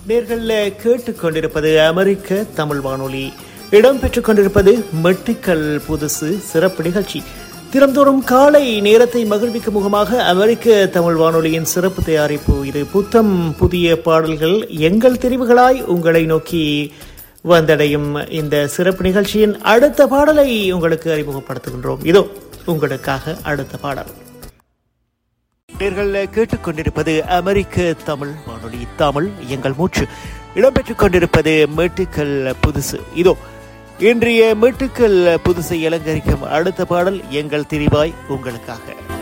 நேர்கள் கேட்டுக்கொண்டிருப்பது அமெரிக்க தமிழ் வானொலி இடம்பெற்றுக் கொண்டிருப்பது மெட்டிக்கல் புதுசு சிறப்பு நிகழ்ச்சி தினந்தோறும் காலை நேரத்தை மகிழ்விக்கும் முகமாக அமெரிக்க தமிழ் வானொலியின் சிறப்பு தயாரிப்பு இது புத்தம் புதிய பாடல்கள் எங்கள் தெரிவுகளாய் உங்களை நோக்கி வந்தடையும் இந்த சிறப்பு நிகழ்ச்சியின் அடுத்த பாடலை உங்களுக்கு அறிமுகப்படுத்துகின்றோம் இதோ உங்களுக்காக அடுத்த பாடல் நேர்கள் கேட்டுக்கொண்டிருப்பது அமெரிக்க தமிழ் வானொலி தமிழ் எங்கள் மூச்சு இடம்பெற்றுக் கொண்டிருப்பது மேட்டுக்கல் புதுசு இதோ இன்றைய மேட்டுக்கல் புதுசை அலங்கரிக்கும் அடுத்த பாடல் எங்கள் திரிவாய் உங்களுக்காக